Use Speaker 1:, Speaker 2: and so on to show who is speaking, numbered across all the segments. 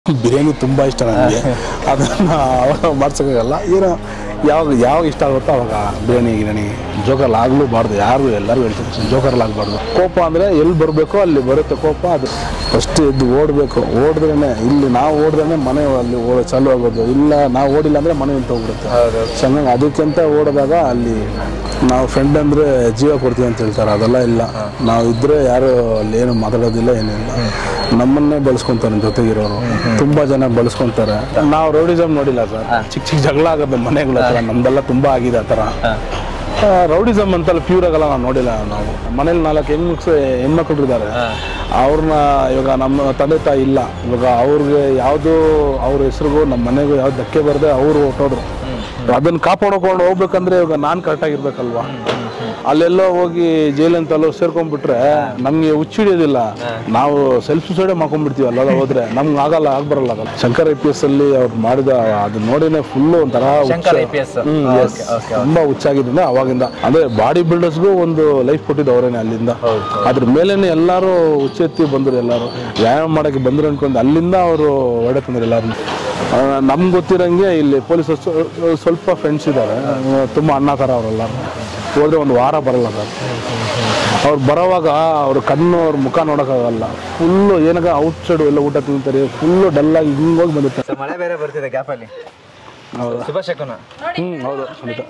Speaker 1: ಬಿರಿಯಾನಿ ತುಂಬ ಇಷ್ಟ ನನಗೆ ಅದನ್ನು ಮಾಡ್ಸೋಕ್ಕಾಗಲ್ಲ ಏನೋ ಯಾವಾಗ ಯಾವಾಗ ಇಷ್ಟ ಆಗುತ್ತೋ ಅವಾಗ ಬಿರಿಯಾನಿ ಗಿರಿಯಾನಿ ಜೋಕರ್ಲ್ ಆಗಲೂಬಾರ್ದು ಯಾರು ಎಲ್ಲರೂ ಹೇಳ್ತೀನಿ ಜೋಕರ್ಲ್ ಆಗಬಾರ್ದು ಕೋಪ ಅಂದರೆ ಎಲ್ಲಿ ಬರಬೇಕೋ ಅಲ್ಲಿ ಬರುತ್ತೆ ಕೋಪ ಅದು ಫಸ್ಟ್ ಎದ್ದು ಓಡಬೇಕು ಓಡಿದ್ರೇ ಇಲ್ಲಿ ನಾವು ಓಡಿದ್ರೆ ಮನೆ ಅಲ್ಲಿ ಓಡ ಚಾಲು ಆಗೋದು ಇಲ್ಲ ನಾವು ಓಡಿಲ್ಲ ಅಂದರೆ ಮನೆ ನಿಂತು ಹೋಗ್ಬಿಡುತ್ತೆ ಚೆನ್ನಾಗಿ ಅದಕ್ಕಿಂತ ಓಡಿದಾಗ ಅಲ್ಲಿ ನಾವು ಫ್ರೆಂಡ್ ಅಂದರೆ ಜೀವ ಕೊಡ್ತೀವಿ ಅಂತ ಹೇಳ್ತಾರೆ ಅದೆಲ್ಲ ಇಲ್ಲ ನಾವು ಇದ್ರೆ ಯಾರು ಅಲ್ಲಿ ಏನು ಮಾತಾಡೋದಿಲ್ಲ ಏನಿಲ್ಲ ನಮ್ಮನ್ನೇ ಬಳಸ್ಕೊಂತಾರೆ ಜೊತೆಗಿರೋರು ತುಂಬಾ ಜನ ಬಳಸ್ಕೊಂತಾರೆ ನಾವು ರೌಡಿಸಮ್ ನೋಡಿಲ್ಲ ಸರ್ ಚಿಕ್ಕ ಚಿಕ್ಕ ಜಗಳ ಆಗೋದು ಮನೆಗಳ ಹತ್ರ ನಮ್ದೆಲ್ಲ ತುಂಬಾ ಆಗಿದೆ ಆ ಥರ ರೌಡಿಸಮ್ ಅಂತಲ್ಲ ಪ್ಯೂರ್ ಆಗಲ್ಲ ನಾವು ನೋಡಿಲ್ಲ ನಾವು ಮನೇಲಿ ನಾಲ್ಕು ಹೆಣ್ಮಕ್ಳು ಹೆಣ್ಮಕ್ಳು ಇದ್ದಾರೆ ಅವ್ರನ್ನ ಇವಾಗ ನಮ್ಮ ತಂದೆ ತಾಯಿ ಇಲ್ಲ ಇವಾಗ ಅವ್ರಿಗೆ ಯಾವುದು ಅವ್ರ ಹೆಸರಿಗೂ ನಮ್ಮ ಮನೆಗೂ ಯಾವ್ದು ಧಕ್ಕೆ ಬರದೆ ಅವರು ಹೊಟ್ಟೋದ್ರು ಅದನ್ನ ಕಾಪಾಡ್ಕೊಂಡು ಹೋಗ್ಬೇಕಂದ್ರೆ ಇವಾಗ ನಾನು ಕರೆಕ್ಟಾಗಿರ್ಬೇಕಲ್ವಾ ಅಲ್ಲೆಲ್ಲೋ ಹೋಗಿ ಜೈಲಂತಲ್ಲೋ ಸೇರ್ಕೊಂಡ್ಬಿಟ್ರೆ ನಮ್ಗೆ ಹುಚ್ಚಿಡಿಯೋದಿಲ್ಲ ನಾವು ಸೆಲ್ಫ್ ಸುಸೈಡೇ ಮಾಡ್ಕೊಂಡ್ಬಿಡ್ತೀವಿ ಅಲ್ಲೆಲ್ಲ ಹೋದ್ರೆ ನಮ್ಗೆ ಆಗಲ್ಲ ಆಗ್ಬರಲ್ಲ ಆಗಲ್ಲ ಶಂಕರ್ ಐ ಪಿ ಎಸ್ ಅಲ್ಲಿ ಅವ್ರು ಮಾಡಿದ ಅದು ನೋಡಿನೇ ಫುಲ್ ಒಂಥರ
Speaker 2: ಶಂಕರ್
Speaker 1: ಹುಚ್ಚ-
Speaker 2: IPS.
Speaker 1: ಹ್ಮ್,
Speaker 2: Okay,
Speaker 1: yes.
Speaker 2: okay,
Speaker 1: ತುಂಬಾ ಹುಚ್ಚಾಗಿದ್ದರಿಂದ ಅವಾಗಿಂದ ಅಂದ್ರೆ ಬಾಡಿ ಬಿಲ್ಡರ್ಸ್ಗೂ ಒಂದು ಲೈಫ್ ಕೊಟ್ಟಿದ್ದು ಅವರೇನೆ ಅಲ್ಲಿಂದ ಅದ್ರ ಮೇಲೇನೆ ಎಲ್ಲರೂ ಹುಚ್ಚೆತ್ತಿ ಬಂದ್ರು ಎಲ್ಲರೂ ವ್ಯಾಯಾಮ ಮಾಡಕ್ಕೆ ಬಂದ್ರು ಅನ್ಕೊಂಡು ಅಲ್ಲಿಂದ ಅವರು ಹೊಡೆ ತಂದ್ರು ಎಲ್ಲಾರು ನಮ್ಗೆ ಗೊತ್ತಿರಂಗೆ ಇಲ್ಲಿ ಪೊಲೀಸ್ ಸ್ವಲ್ಪ ಫ್ರೆಂಡ್ಸ್ ಇದ್ದಾರೆ ತುಂಬಾ ಅಣ್ಣ ಥರ ಅವರೆಲ್ಲ ಹೋದ್ರೆ ಒಂದು ವಾರ ಬರಲ್ಲ ಸರ್ ಅವ್ರು ಬರೋವಾಗ ಅವ್ರ ಕಣ್ಣು ಅವ್ರ ಮುಖ ನೋಡೋಕ್ಕಾಗಲ್ಲ ಫುಲ್ಲು ಏನಾಗ ಔಟ್ ಸೈಡ್ ಎಲ್ಲ ಊಟ ತಿಂತಾರೆ ಫುಲ್ಲು ಡಲ್ಲಾಗಿ ಹಿಂಗೋಗಿ ಬಂದಿರ್ತಾರೆ
Speaker 2: ಸೊ ಮಳೆ ಬೇರೆ ಬರ್ತಿದೆ ಗ್ಯಾಪ್ ಅಲ್ಲಿ
Speaker 1: ಹೌದಾ
Speaker 2: ಶುಭ ಶಕುನ
Speaker 1: ಹ್ಞೂ ಹೌದು ಖಂಡಿತ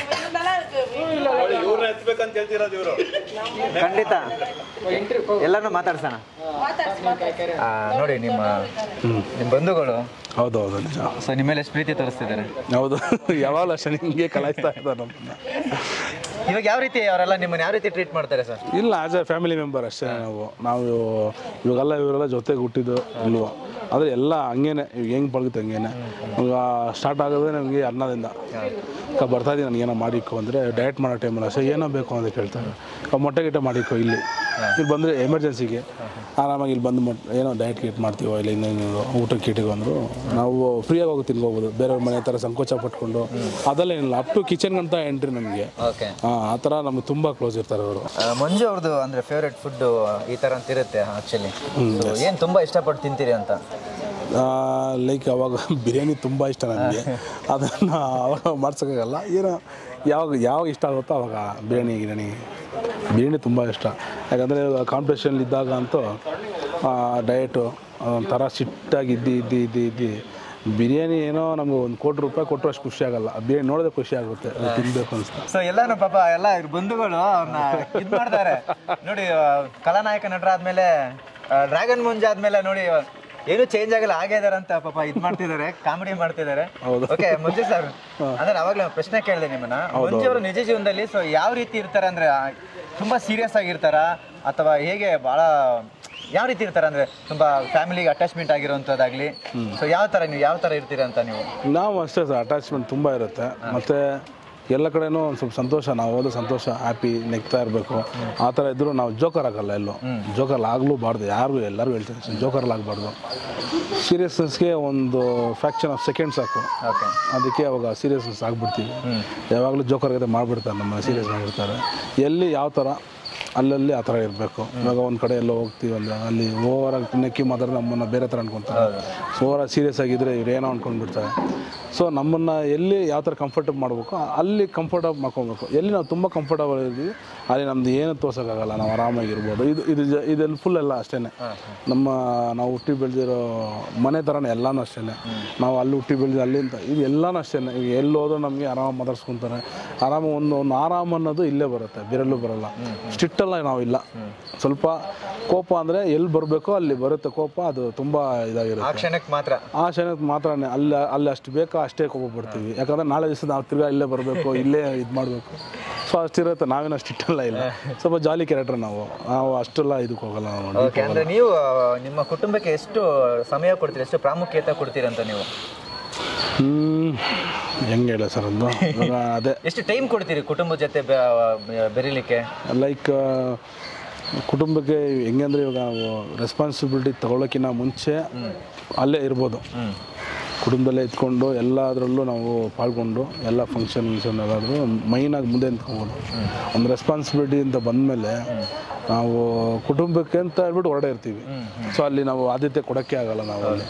Speaker 2: ಖಂಡಿತ ಎಲ್ಲಾನು ಮಾತಾಡ್ಸೋಣ ಆ, ನೋಡಿ ನಿಮ್ಮ ನಿಮ್ಮ ಬಂಧುಗಳು
Speaker 1: ಹೌದು ಹೌದು ನಿಜ
Speaker 2: ಸೊ ನಿಮ್ಮ ಮೇಲೆ ಎಷ್ಟು ಪ್ರೀತಿ ತೋರಿಸ್ತಿದ್ದಾರೆ
Speaker 1: ಹೌದು ಯಾವಾಗಲೂ ಅಷ್ಟೇ ಹಿಂಗೆ ಕಲಾಯಿಸ್ತಾ ಇರ್ತಾರೆ ನಮ್ಮನ್ನ
Speaker 2: ಇವಾಗ ಯಾವ ರೀತಿ ಅವರೆಲ್ಲ ನಿಮ್ಮನ್ನ ಯಾವ ರೀತಿ ಟ್ರೀಟ್ ಮಾಡ್ತಾರೆ ಸರ್
Speaker 1: ಇಲ್ಲ ಆಸ್ ಎ ಫ್ಯಾಮಿಲಿ ಮೆಂಬರ್ ಅಷ್ಟೇ ನಾವು ನಾವು ಇವಾಗೆಲ್ಲ ಇವರೆಲ್ಲ ಜೊತೆಗೆ ಹುಟ್ಟಿದ್ದು ಇಲ್ವೋ ಆದರೆ ಎಲ್ಲ ಹಂಗೇನೆ ಇವಾಗ ಹೆಂಗೆ ಪಳಗುತ್ತೆ ಹಂಗೇನೆ ಈಗ ಸ್ಟಾರ್ಟ್ ಆಗೋದೇ ನಮಗೆ ಅನ್ನದಿಂದ ಅಕ್ಕ ಬರ್ತಾ ಇದ್ದೀನಿ ನನಗೆ ಏನೋ ಮಾಡಿಕೊ ಅಂದರೆ ಡಯಟ್ ಮಾಡೋ ಟೈಮಲ್ಲಿ ಅಷ್ಟೇ ಏನೋ ಬೇಕು ಅಂತ ಕೇಳ್ತಾರೆ ಅಕ್ಕ ಮೊಟ್ಟೆ ಗಿಟ್ಟೆ ಮಾಡಿಕೊ ಇಲ್ಲಿ ಇಲ್ಲಿ ಬಂದರೆ ಎಮರ್ಜೆನ್ಸಿಗೆ ಆರಾಮಾಗಿ ಇಲ್ಲಿ ಬಂದು ಮೊಟ್ಟೆ ಏನೋ ಡಯಟ್ ಗಿಟ್ ಮಾಡ್ತೀವೋ ಇಲ್ಲ ಇನ್ನೇನು ಊಟಕ್ಕೆ ಕೀಟಿಗೆ ಬಂದರು ನಾವು ಫ್ರೀಯಾಗಿ ಹೋಗಿ ತಿನ್ಕೋಬೋದು ಬೇರೆಯವ್ರ ಮನೆ ಥರ ಸಂಕೋಚ ಪಟ್ಕೊಂಡು ಅದೆಲ್ಲ ಏನಿಲ್ಲ ಅಪ್ ಟು ಕಿಚನ್ಗಂತ ಎಂಟ್ರಿ ನಮಗೆ
Speaker 2: ಓಕೆ
Speaker 1: ಆ ಥರ ನಮ್ಗೆ ತುಂಬ ಕ್ಲೋಸ್ ಇರ್ತಾರೆ ಅವರು
Speaker 2: ಮಂಜು ಅವ್ರದ್ದು ಅಂದ್ರೆ ಫೇವ್ರೆಟ್ ಫುಡ್ ಈ ತರ ಅಂತ ಇರುತ್ತೆ ಆಕ್ಚುಲಿ ಏನ್ ತುಂಬಾ ಇಷ್ಟಪಟ್ಟು ತಿಂತೀರಿ ಅಂತ
Speaker 1: ಲೈಕ್ ಅವಾಗ ಬಿರಿಯಾನಿ ತುಂಬ ಇಷ್ಟ ನನಗೆ ಅದನ್ನು ಅವಾಗ ಮಾಡ್ಸೋಕ್ಕಾಗಲ್ಲ ಏನೋ ಯಾವಾಗ ಯಾವಾಗ ಇಷ್ಟ ಆಗುತ್ತೋ ಅವಾಗ ಬಿರಿಯಾನಿ ಗಿರಿಯಾನಿ ಬಿರಿಯಾನಿ ತುಂಬ ಇಷ್ಟ ಯಾಕಂದರೆ ಕಾಂಪಿಟೇಷನ್ ಇದ್ದಾಗ ಅಂತೂ ಡಯಟು ಒಂಥರ ಸಿಟ್ಟಾಗಿ ಇದ್ದು ಇದ್ದು ಇದ್ದು ಇದ್ದು ಬಿರಿಯಾನಿ ಏನೋ ನಮ್ಗೆ ಒಂದು ಕೋಟಿ ರೂಪಾಯಿ ಕೊಟ್ಟರು ಅಷ್ಟು ಖುಷಿ ಆಗಲ್ಲ ಬಿರಿಯಾನಿ ನೋಡಿದ್ರೆ ಖುಷಿ ಆಗುತ್ತೆ ಅದು ತಿನ್ಬೇಕು ಅನಿಸ್ತಾ
Speaker 2: ಸೊ ಎಲ್ಲಾನು ಪಾಪ ಎಲ್ಲ ಇವ್ರ ಬಂಧುಗಳು ಅವ್ರನ್ನ ಇದ್ ಮಾಡ್ತಾರೆ ನೋಡಿ ಆ, ಕಲಾನಾಯಕ ನಟರಾದ್ಮೇಲೆ ಡ್ರ್ಯಾಗನ್ ಮುಂಜ ಆದ್ಮೇಲೆ ನೋಡಿ ಏನು ಚೇಂಜ್ ಆಗಲ್ಲ ಆಗೇ ಇದಾರೆ ಅಂತ ಪಾಪ ಇದ್ ಮಾಡ್ತಿದ್ದಾರೆ ಕಾಮಿಡಿ ಮಾಡ್ತಿದ್ದಾರೆ ಓಕೆ ಮಂಜು ಸರ್ ಅಂದ್ರೆ ಅವಾಗ್ಲೇ ಪ್ರಶ್ನೆ ಕೇಳಿದೆ ನಿಮ್ಮನ್ನ ಮಂಜು ಅವರು ನಿಜ ಜೀವನದಲ್ಲಿ ಸೊ ಯಾವ ರೀತಿ ಇರ್ತಾರೆ ಅಂದ್ರೆ ಆ, ತುಂಬಾ ಸೀರಿಯಸ್ ಆಗಿರ್ತಾರ ಅಥವಾ ಹೇಗೆ ಬಹಳ ಯಾವ ರೀತಿ ಇರ್ತಾರೆ ಅಂದ್ರೆ ತುಂಬಾ ಫ್ಯಾಮಿಲಿಗೆ ಅಟ್ಯಾಚ್ಮೆಂಟ್ ಆಗಿರುವಂತದ್ದಾಗ್ಲಿ ಸೊ ಯಾವ ತರ ನೀವು ಯಾವ ತರ ಇರ್ತೀರಾ ಅಂತ ನೀವು
Speaker 1: ನಾವು ಅಷ್ಟೇ ಸರ್ ಅಟ್ಯಾಚ್ಮೆಂಟ್ ತುಂಬ ಇರುತ್ತೆ ಮತ್ತು ಎಲ್ಲ ಕಡೆನೂ ಒಂದು ಸ್ವಲ್ಪ ಸಂತೋಷ ನಾವು ಹೋದ ಸಂತೋಷ ಹ್ಯಾಪಿ ನೆಗ್ತಾ ಇರಬೇಕು ಆ ಥರ ಇದ್ದರೂ ನಾವು ಜೋಕರ್ ಆಗಲ್ಲ ಎಲ್ಲೋ ಜೋಕರ್ ಆಗಲೂಬಾರ್ದು ಯಾರಿಗೂ ಎಲ್ಲರಿಗೂ ಹೇಳ್ತೀನಿ ಜೋಕರ್ಲ್ ಆಗಬಾರ್ದು ಸೀರಿಯಸ್ನೆಸ್ಗೆ ಒಂದು ಫ್ಯಾಕ್ಷನ್ ಆಫ್ ಸೆಕೆಂಡ್ ಸಾಕು
Speaker 2: ಓಕೆ
Speaker 1: ಅದಕ್ಕೆ ಅವಾಗ ಸೀರಿಯಸ್ನೆಸ್ ಆಗ್ಬಿಡ್ತೀವಿ ಯಾವಾಗಲೂ ಜೋಕರ್ ಗತೆ ಮಾಡಿಬಿಡ್ತಾರೆ ನಮ್ಮ ಸೀರಿಯಸ್ ಮಾಡಿಬಿಡ್ತಾರೆ ಎಲ್ಲಿ ಯಾವ ಥರ ಅಲ್ಲಲ್ಲಿ ಆ ಥರ ಇರಬೇಕು ಇವಾಗ ಒಂದು ಕಡೆ ಎಲ್ಲ ಹೋಗ್ತೀವಿ ಅಂದ್ರೆ ಅಲ್ಲಿ ಓವರಾಗಿ ನೆಕ್ಕಿ ಮಾತ್ರ ನಮ್ಮನ್ನು ಬೇರೆ ಥರ ಅನ್ಕೊತಾರೆ ಓವರಾಗಿ ಸೀರಿಯಸ್ ಆಗಿದ್ದರೆ ಇವ್ರು ಏನೋ ಅನ್ಕೊಂಡ್ಬಿಡ್ತಾರೆ ಸೊ ನಮ್ಮನ್ನು ಎಲ್ಲಿ ಯಾವ ಥರ ಕಂಫರ್ಟಬಲ್ ಮಾಡಬೇಕು ಅಲ್ಲಿ ಕಂಫರ್ಟಬಲ್ ಮಾಡ್ಕೊಬೇಕು ಎಲ್ಲಿ ನಾವು ತುಂಬ ಕಂಫರ್ಟಬಲ್ ಇದ್ದೀವಿ ಅಲ್ಲಿ ನಮ್ದು ಏನು ತೋರ್ಸೋಕ್ಕಾಗಲ್ಲ ನಾವು ಆರಾಮಾಗಿರ್ಬೋದು ಇದು ಇದು ಜ- ಇದೆಲ್ಲ ಫುಲ್ ಎಲ್ಲ ಅಷ್ಟೇ ನಮ್ಮ ನಾವು ಹುಟ್ಟಿ ಬೆಳೆದಿರೋ ಮನೆ ಥರನೇ ಎಲ್ಲನೂ ಅಷ್ಟೇ ನಾವು ಅಲ್ಲಿ ಹುಟ್ಟಿ ಬೆಳೆದು ಅಲ್ಲಿಂದ ಇದು ಎಲ್ಲನೂ ಅಷ್ಟೇ ಈಗ ಎಲ್ಲಿ ಹೋದ್ರೂ ನಮಗೆ ಆರಾಮ ಮಾತಾಡ್ಸ್ಕೊಂತಾರೆ ಆರಾಮ ಒಂದು ಒಂದು ಆರಾಮ ಅನ್ನೋದು ಇಲ್ಲೇ ಬರುತ್ತೆ ಬೇರೆಲ್ಲೂ ಬರಲ್ಲ ಸ್ಟ್ರಿಕ್ಟಲ್ಲ ನಾವಿಲ್ಲ ಸ್ವಲ್ಪ ಕೋಪ ಅಂದರೆ ಎಲ್ಲಿ ಬರಬೇಕೋ ಅಲ್ಲಿ ಬರುತ್ತೆ ಕೋಪ ಅದು ತುಂಬ
Speaker 2: ಆ
Speaker 1: ಇದಾಗಿರುತ್ತೆ
Speaker 2: ಕ್ಷಣಕ್ಕೆ ಮಾತ್ರ
Speaker 1: ಆ ಕ್ಷಣಕ್ಕೆ ಮಾತ್ರ ಅಲ್ಲಿ ಅಲ್ಲಿ ಅಷ್ಟು ಬೇಕಾ ಅಷ್ಟೇ ಕೋಪ ಪಡ್ತೀವಿ ಯಾಕಂದ್ರೆ ನಾಳೆ ದಿವಸ ನಾವು ತಿರ್ಗಾ ಇಲ್ಲೇ ಬರಬೇಕು ಇಲ್ಲೇ ಇದು ಮಾಡಬೇಕು ಸೊ ಅಷ್ಟಿರುತ್ತೆ ನಾವೇನು ಅಷ್ಟು ಇಟ್ಟಲ್ಲ ಇಲ್ಲ ಸ್ವಲ್ಪ ಜಾಲಿ ಕ್ಯಾರೆಕ್ಟರ್ ನಾವು ನಾವು ಅಷ್ಟೆಲ್ಲ ಇದಕ್ಕೆ ಹೋಗಲ್ಲ ನಾವು ನೋಡಿ
Speaker 2: ಓಕೆ ಅಂದ್ರೆ ನೀವು ಆ, ನಿಮ್ಮ ಕುಟುಂಬಕ್ಕೆ ಎಷ್ಟು ಸಮಯ ಕೊಡ್ತೀರಿ ಎಷ್ಟು ಪ್ರಾಮುಖ್ಯತೆ ಕೊಡ್ತೀರಿ ಅಂತ ನೀವು
Speaker 1: ಹ್ಞೂ ಹೆಂಗೆ ಹೇಳ ಸರ್ ಅದು ಇವಾಗ ಅದೇ
Speaker 2: ಎಷ್ಟು ಟೈಮ್ ಕೊಡ್ತೀರಿ ಕುಟುಂಬದ ಜೊತೆ ಬೆ- ಬೆರೀಲಿಕ್ಕೆ
Speaker 1: ಲೈಕ್ ಕುಟುಂಬಕ್ಕೆ ಹೆಂಗೆ ಅಂದರೆ ಇವಾಗ ನಾವು ರೆಸ್ಪಾನ್ಸಿಬಿಲಿಟಿ ತಗೊಳ್ಳೋಕ್ಕಿಂತ ಮುಂಚೆ ಅಲ್ಲೇ ಇರ್ಬೋದು ಕುಟುಂಬದಲ್ಲೇ ಇದ್ಕೊಂಡು ಎಲ್ಲದರಲ್ಲೂ ನಾವು ಪಾಲ್ಗೊಂಡು ಎಲ್ಲ ಫಂಕ್ಷನ್ ಗಿಂಕ್ಷನ್ ಎಲ್ಲಾದರೂ ಮೈನಾಗಿ ಮುಂದೆ ನಿಂತ್ಕೊಬೋದು ಒಂದು ರೆಸ್ಪಾನ್ಸಿಬಿಲಿಟಿ ಅಂತ ಬಂದಮೇಲೆ ನಾವು ಕುಟುಂಬಕ್ಕೆ ಅಂತ ಹೇಳ್ಬಿಟ್ಟು ಹೊರಡೆ ಇರ್ತೀವಿ ಸೊ ಅಲ್ಲಿ ನಾವು ಆದ್ಯತೆ ಕೊಡೋಕ್ಕೆ ಆಗಲ್ಲ ನಾವು ಅಲ್ಲಿ